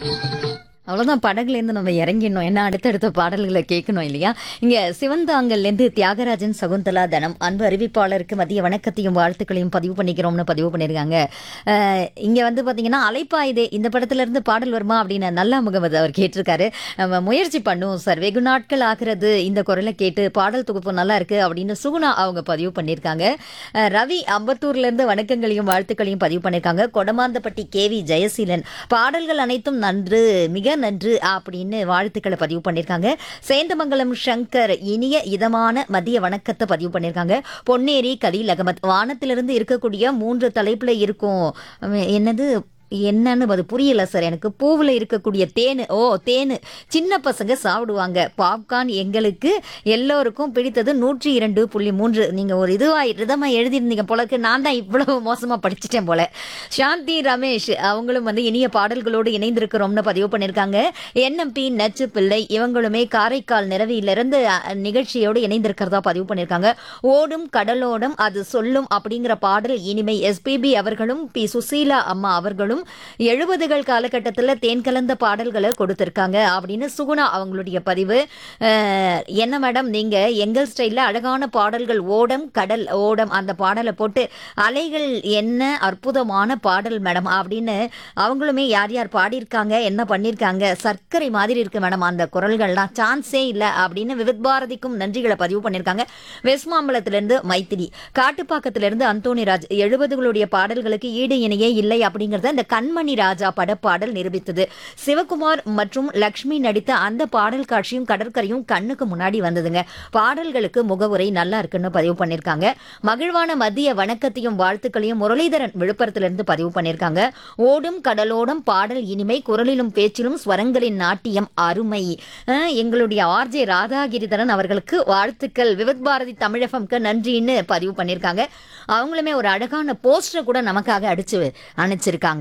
அவ்வளோதான் படகுலேருந்து நம்ம இறங்கிடணும் ஏன்னா அடுத்தடுத்த பாடல்களை கேட்கணும் இல்லையா இங்கே சிவந்தாங்கல்லேருந்து தியாகராஜன் சகுந்தலா தனம் அன்பு அறிவிப்பாளருக்கு மதிய வணக்கத்தையும் வாழ்த்துக்களையும் பதிவு பண்ணிக்கிறோம்னு பதிவு பண்ணியிருக்காங்க இங்கே வந்து பார்த்தீங்கன்னா அலைப்பாயுதே இந்த படத்துல இருந்து பாடல் வருமா அப்படின்னு நல்லா முகமது அவர் கேட்டிருக்காரு நம்ம முயற்சி பண்ணுவோம் சார் வெகு நாட்கள் ஆகிறது இந்த குரலை கேட்டு பாடல் தொகுப்பு நல்லா இருக்கு அப்படின்னு சுகுணா அவங்க பதிவு பண்ணியிருக்காங்க அஹ் ரவி அம்பத்தூர்லேருந்து வணக்கங்களையும் வாழ்த்துக்களையும் பதிவு பண்ணியிருக்காங்க கொடமாந்தப்பட்டி கேவி ஜெயசீலன் பாடல்கள் அனைத்தும் நன்று மிக நன்று அப்படின்னு வாழ்த்துக்களை பதிவு பண்ணியிருக்காங்க சேந்தமங்கலம் சங்கர் இனிய இதமான மதிய வணக்கத்தை பதிவு பண்ணியிருக்காங்க பொன்னேரி கலீல் அகமத் வானத்திலிருந்து இருக்கக்கூடிய மூன்று தலைப்புல இருக்கும் அஹ் என்னது என்னன்னு அது புரியல சார் எனக்கு பூவில் இருக்கக்கூடிய தேனு ஓ தேனு சின்ன பசங்க சாப்பிடுவாங்க பாப்கார்ன் எங்களுக்கு எல்லோருக்கும் பிடித்தது நூற்றி இரண்டு புள்ளி மூன்று நீங்கள் ஒரு இதுவாக ரிதமாக எழுதியிருந்தீங்க போலக்கு நான் தான் இவ்வளவு மோசமாக படிச்சிட்டேன் போல சாந்தி ரமேஷ் அவங்களும் வந்து இனிய பாடல்களோடு இணைந்திருக்கிறோம்னு பதிவு பண்ணியிருக்காங்க என்எம்பி நச்சு பிள்ளை இவங்களுமே காரைக்கால் நிறவியிலிருந்து அஹ், நிகழ்ச்சியோடு இணைந்திருக்கிறதா பதிவு பண்ணியிருக்காங்க ஓடும் கடலோடும் அது சொல்லும் அப்படிங்கிற பாடல் இனிமை எஸ்பிபி அவர்களும் பி சுசீலா அம்மா அவர்களும் எழுபதுகள் காலகட்டத்தில் தேன் கலந்த பாடல்களை கொடுத்திருக்காங்க அப்படின்னு சுகுணா அவங்களுடைய பதிவு அஹ், என்ன மேடம் நீங்க எங்கள் ஸ்டைல்ல அழகான பாடல்கள் ஓடம் கடல் ஓடம் அந்த பாடலை போட்டு அலைகள் என்ன அற்புதமான பாடல் மேடம் அப்படின்னு அவங்களுமே யார் யார் பாடியிருக்காங்க என்ன பண்ணியிருக்காங்க சர்க்கரை மாதிரி இருக்கு மேடம் அந்த குரல்கள்லாம் சான்ஸே இல்லை அப்படின்னு விவித் பாரதிக்கும் நன்றிகளை பதிவு பண்ணியிருக்காங்க வெஸ்ட் மாம்பலத்திலிருந்து மைத்திரி காட்டுப்பாக்கத்திலிருந்து அந்தோணிராஜ் எழுபதுகளுடைய பாடல்களுக்கு ஈடு இணையே இல்லை அப்படிங்கறத இந்த கண்மணி ராஜா படப்பாடல் நிரூபித்தது சிவகுமார் மற்றும் லக்ஷ்மி நடித்த அந்த பாடல் காட்சியும் கடற்கரையும் கண்ணுக்கு முன்னாடி வந்ததுங்க பாடல்களுக்கு முகவுரை நல்லா இருக்குன்னு பதிவு பண்ணியிருக்காங்க மகிழ்வான மதிய வணக்கத்தையும் வாழ்த்துக்களையும் முரளிதரன் விழுப்புரத்திலிருந்து பதிவு பண்ணியிருக்காங்க ஓடும் கடலோடும் பாடல் இனிமை குரலிலும் பேச்சிலும் ஸ்வரங்களின் நாட்டியம் அருமை அஹ், எங்களுடைய ஆர்ஜே ராதாகிரிதரன் அவர்களுக்கு வாழ்த்துக்கள் விவத் பாரதி தமிழகம்க்கு நன்றின்னு பதிவு பண்ணியிருக்காங்க அவங்களுமே ஒரு அழகான போஸ்டர் கூட நமக்காக அடிச்சு அனுப்பிச்சிருக்காங்க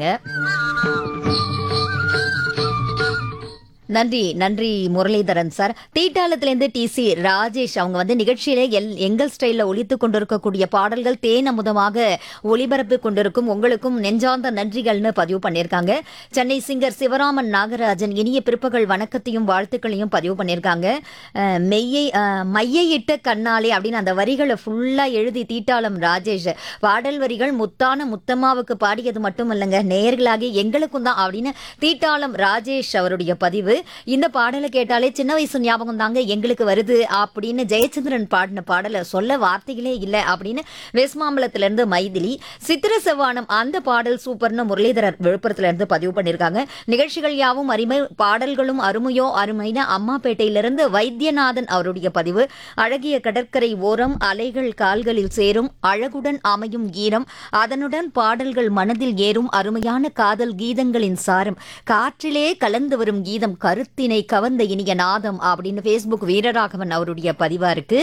நன்றி நன்றி முரளிதரன் சார் தீட்டாளத்திலேருந்து டி சி ராஜேஷ் அவங்க வந்து நிகழ்ச்சியில எல் எங்கள் ஸ்டைலில் ஒலித்து கொண்டிருக்கக்கூடிய பாடல்கள் தேன் அமுதமாக ஒளிபரப்பு கொண்டிருக்கும் உங்களுக்கும் நெஞ்சார்ந்த நன்றிகள்னு பதிவு பண்ணியிருக்காங்க சென்னை சிங்கர் சிவராமன் நாகராஜன் இனிய பிற்பகல் வணக்கத்தையும் வாழ்த்துக்களையும் பதிவு பண்ணியிருக்காங்க அஹ், மெய்யை அஹ், மையையிட்ட கண்ணாலே அப்படின்னு அந்த வரிகளை ஃபுல்லாக எழுதி தீட்டாளம் ராஜேஷ் பாடல் வரிகள் முத்தான முத்தம்மாவுக்கு பாடியது மட்டும் இல்லைங்க நேயர்களாகி எங்களுக்கும் தான் அப்படின்னு தீட்டாளம் ராஜேஷ் அவருடைய பதிவு இந்த பாடலை கேட்டாலே சின்ன வயசு ஞாபகம் தாங்க எங்களுக்கு வருது அப்படின்னு ஜெயச்சந்திரன் பாடின பாடலை சொல்ல வார்த்தைகளே இல்லை அப்படின்னு வெஸ்மாம்பலத்திலிருந்து மைதிலி சித்திர செவ்வானம் அந்த பாடல் சூப்பர்னு முரளிதரர் விழுப்புரத்துல இருந்து பதிவு பண்ணியிருக்காங்க நிகழ்ச்சிகள் யாவும் அருமை பாடல்களும் அருமையோ அருமைன்னு அம்மாப்பேட்டையிலிருந்து வைத்தியநாதன் அவருடைய பதிவு அழகிய கடற்கரை ஓரம் அலைகள் கால்களில் சேரும் அழகுடன் அமையும் ஈரம் அதனுடன் பாடல்கள் மனதில் ஏறும் அருமையான காதல் கீதங்களின் சாரம் காற்றிலே கலந்து வரும் கீதம் கருத்தினை கவர்ந்த இனிய நாதம் அப்படின்னு ஃபேஸ்புக் வீரராகவன் அவருடைய பதிவா இருக்கு